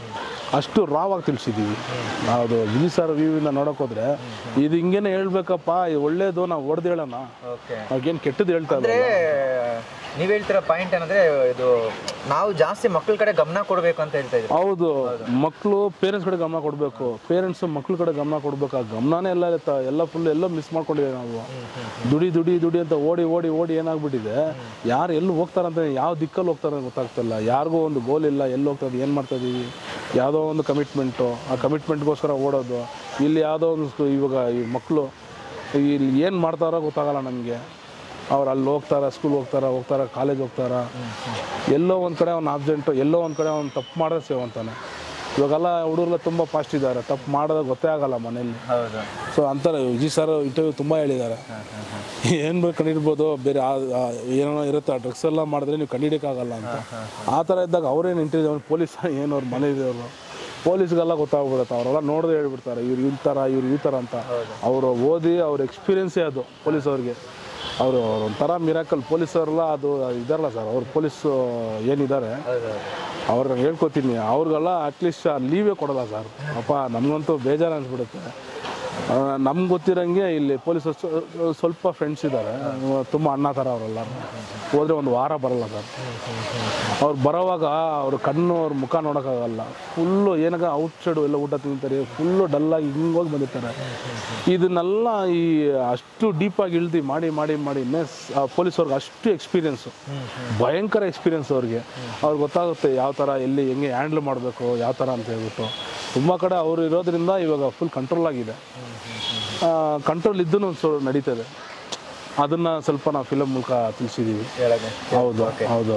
Speaker 1: ಅಷ್ಟು ರಾವಾಗಿ ತಿಳಿಸಿದ್ದೀವಿ ಅದು ವಿಜಿ ಸರ್ ವ್ಯೂವಿಂದ ನೋಡೋಕೆ ಹೋದ್ರೆ ಇದು ಹಿಂಗೇನೆ ಹೇಳ್ಬೇಕಪ್ಪ ಇದು ಒಳ್ಳೇದು ನಾವು ಹೊಡೆದು ಹೇಳೋಣ
Speaker 2: ಓಕೆ
Speaker 1: ಅವ್ರಿಗೇನು ಕೆಟ್ಟದ್ದು ಹೇಳ್ತಾ ಇಲ್ಲ
Speaker 2: ಅಂದ್ರೆ ನೀವ್ ಹೇಳ್ತಿರೋ ಪಾಯಿಂಟ್ ಏನಂದ್ರೆ ಇದು ನಾವು ಜಾಸ್ತಿ ಮಕ್ಕಳ ಕಡೆ ಗಮನ ಕೊಡ್ಬೇಕು ಅಂತ ಹೇಳ್ತಾ ಇದ್ರಿ
Speaker 1: ಹೌದು ಮಕ್ಕಳು ಪೇರೆಂಟ್ಸ್ ಕಡೆ ಗಮನ ಕೊಡಬೇಕು ಪೇರೆಂಟ್ಸ್ ಮಕ್ಳ ಕಡೆ ಗಮನ ಕೊಡ್ಬೇಕು ಆ ಗಮನನೇ ಎಲ್ಲ ಇರುತ್ತೆ ಎಲ್ಲ ಫುಲ್ ಎಲ್ಲ ಮಿಸ್ ಮಾಡ್ಕೊಂಡಿದ್ದೀವಿ ನಾವು ದುಡಿ ದುಡಿ ದುಡಿ ಅಂತ ಓಡಿ ಓಡಿ ಓಡಿ ಏನಾಗ್ಬಿಟ್ಟಿದೆ ಯಾರು ಎಲ್ಲಿ ಹೋಗ್ತಾರಂತ ಯಾವ ದಿಕ್ಕಲ್ಲಿ ಹೋಗ್ತಾರೆ ಅಂತ ಗೊತ್ತಾಗ್ತಿಲ್ಲ ಯಾರಿಗೂ ಒಂದು ಗೋಲ್ ಇಲ್ಲ ಎಲ್ಲಿ ಹೋಗ್ತದೆ ಏನು ಮಾಡ್ತಾ ಇದೀವಿ ಯಾವುದೋ ಒಂದು ಕಮಿಟ್ಮೆಂಟು ಆ ಕಮಿಟ್ಮೆಂಟ್ಗೋಸ್ಕರ ಓಡೋದು ಇಲ್ಲಿ ಯಾವುದೋ ಒಂದು ಸ್ಕೂ- ಇವಾಗ ಈ ಮಕ್ಕಳು ಇಲ್ಲಿ ಏನು ಮಾಡ್ತಾರೋ ಗೊತ್ತಾಗಲ್ಲ ನಮಗೆ ಅವ್ರು ಅಲ್ಲಿ ಹೋಗ್ತಾರ ಸ್ಕೂಲ್ ಹೋಗ್ತಾರ ಹೋಗ್ತಾರ ಕಾಲೇಜ್ ಹೋಗ್ತಾರ ಎಲ್ಲೋ ಒಂದು ಕಡೆ ಅವ್ನು ಆಬ್ಸೆಂಟು ಎಲ್ಲೋ ಒಂದು ಕಡೆ ಅವ್ನು ತಪ್ಪು ಮಾಡಿದ್ರೆ ಸೇವ್ ಅಂತಾನೆ ಇವಾಗೆಲ್ಲ ಹುಡುಗರೆಲ್ಲ ತುಂಬ ಫಾಸ್ಟ್ ಇದ್ದಾರೆ ತಪ್ಪು ಮಾಡೋದು ಗೊತ್ತೇ ಆಗಲ್ಲ ಮನೇಲಿ
Speaker 2: ಹೌದು
Speaker 1: ಸೊ ಅಂತಾರೆ ವಿಜಯ್ ಸರ್ ಇಂಟರ್ವ್ಯೂ ತುಂಬ ಹೇಳಿದ್ದಾರೆ ಏನು ಬೇಕು ಕಂಡಿಡ್ಬೋದು ಬೇರೆ ಆ- ಆ ಏನೋ ಇರುತ್ತೆ ಡ್ರಗ್ಸ್ ಎಲ್ಲ ಮಾಡಿದ್ರೆ ನೀವು ಕಂಡಿಡಿಯೋಕ್ಕಾಗಲ್ಲ ಅಂತ ಆ ಥರ ಇದ್ದಾಗ ಅವ್ರೇನು ಇಂಟೆಲಿಜೆನ್ಸ್ ಪೊಲೀಸ್ ಏನು ಅವ್ರ ಮನೆ ಇರೋರು ಪೊಲೀಸ್ಗೆಲ್ಲ ಗೊತ್ತಾಗ್ಬಿಡುತ್ತೆ ಅವರೆಲ್ಲ ನೋಡದೆ ಹೇಳ್ಬಿಡ್ತಾರೆ ಇವ್ರು ಈ ಥರ ಇವ್ರು ಈ ಥರ ಅಂತ ಅವರು ಓದಿ ಅವ್ರ ಎಕ್ಸ್ಪೀರಿಯನ್ಸೇ ಅದು ಪೊಲೀಸ್ ಅವ್ರಿಗೆ ಅವರು ಒಂಥರ ಮಿರಾಕಲ್ ಪೊಲೀಸರೆಲ್ಲ ಅದು ಇದಾರಲ್ಲ ಸರ್ ಅವ್ರು ಪೊಲೀಸ್ ಏನಿದ್ದಾರೆ
Speaker 2: ಹೌದು
Speaker 1: ಅವ್ರನ್ನ ಹೇಳ್ಕೊತೀನಿ ಅವ್ರಿಗೆಲ್ಲ ಅಟ್ಲೀಸ್ಟ್ ಲೀವೇ ಕೊಡಲ್ಲ ಸರ್ ಅಪ್ಪ ನಮಗಂತೂ ಬೇಜಾರು ಅನ್ಸ್ಬಿಡುತ್ತೆ ನಮ್ಗೆ ಗೊತ್ತಿರಂಗೆ ಇಲ್ಲಿ ಪೊಲೀಸರು ಸ್ವ- ಸ್ವಲ್ಪ ಫ್ರೆಂಡ್ಸ್ ಇದ್ದಾರೆ ತುಂಬ ಅಣ್ಣ ಥರ ಅವರೆಲ್ಲ ಹೋದರೆ ಒಂದು ವಾರ ಬರಲ್ಲ ಸರ್ ಅವ್ರು ಬರೋವಾಗ ಅವ್ರ ಕಣ್ಣು ಅವ್ರ ಮುಖ ನೋಡೋಕ್ಕಾಗಲ್ಲ ಫುಲ್ಲು ಏನಾಗ ಔಟ್ ಸೈಡು ಎಲ್ಲ ಊಟ ತಿಂತಾರೆ ಫುಲ್ಲು ಡಲ್ಲಾಗಿ ಹಿಂಗೋಗಿ ಬಂದಿರ್ತಾರೆ ಇದನ್ನೆಲ್ಲ ಈ ಅಷ್ಟು ಡೀಪಾಗಿ ಇಳ್ದು ಮಾಡಿ ಮಾಡಿ ಮಾಡಿ ಮೆಸ್ ಪೊಲೀಸವ್ರಿಗೆ ಅಷ್ಟು ಎಕ್ಸ್ಪೀರಿಯನ್ಸು ಭಯಂಕರ ಎಕ್ಸ್ಪೀರಿಯನ್ಸ್ ಅವ್ರಿಗೆ ಅವ್ರಿಗೆ ಗೊತ್ತಾಗುತ್ತೆ ಯಾವ ಥರ ಎಲ್ಲಿ ಹೆಂಗೆ ಹ್ಯಾಂಡ್ಲ್ ಮಾಡಬೇಕು ಯಾವ ಥರ ಅಂತ ಹೇಳ್ಬಿಟ್ಟು ತುಂಬ ಕಡೆ ಅವರು ಇರೋದ್ರಿಂದ ಇವಾಗ ಫುಲ್ ಕಂಟ್ರೋಲ್ ಆಗಿದೆ ಕಂಟ್ರೋಲ್ ಇದ್ದೂ ಒಂದು ಸ್ವಲ್ಪ ನಡೀತದೆ ಅದನ್ನು ಸ್ವಲ್ಪ ನಾವು ಫಿಲಮ್ ಮೂಲಕ ತಿಳಿಸಿದ್ದೀವಿ
Speaker 2: ಹೇಳಕ್ಕೆ
Speaker 1: ಹೌದು ಹೌದು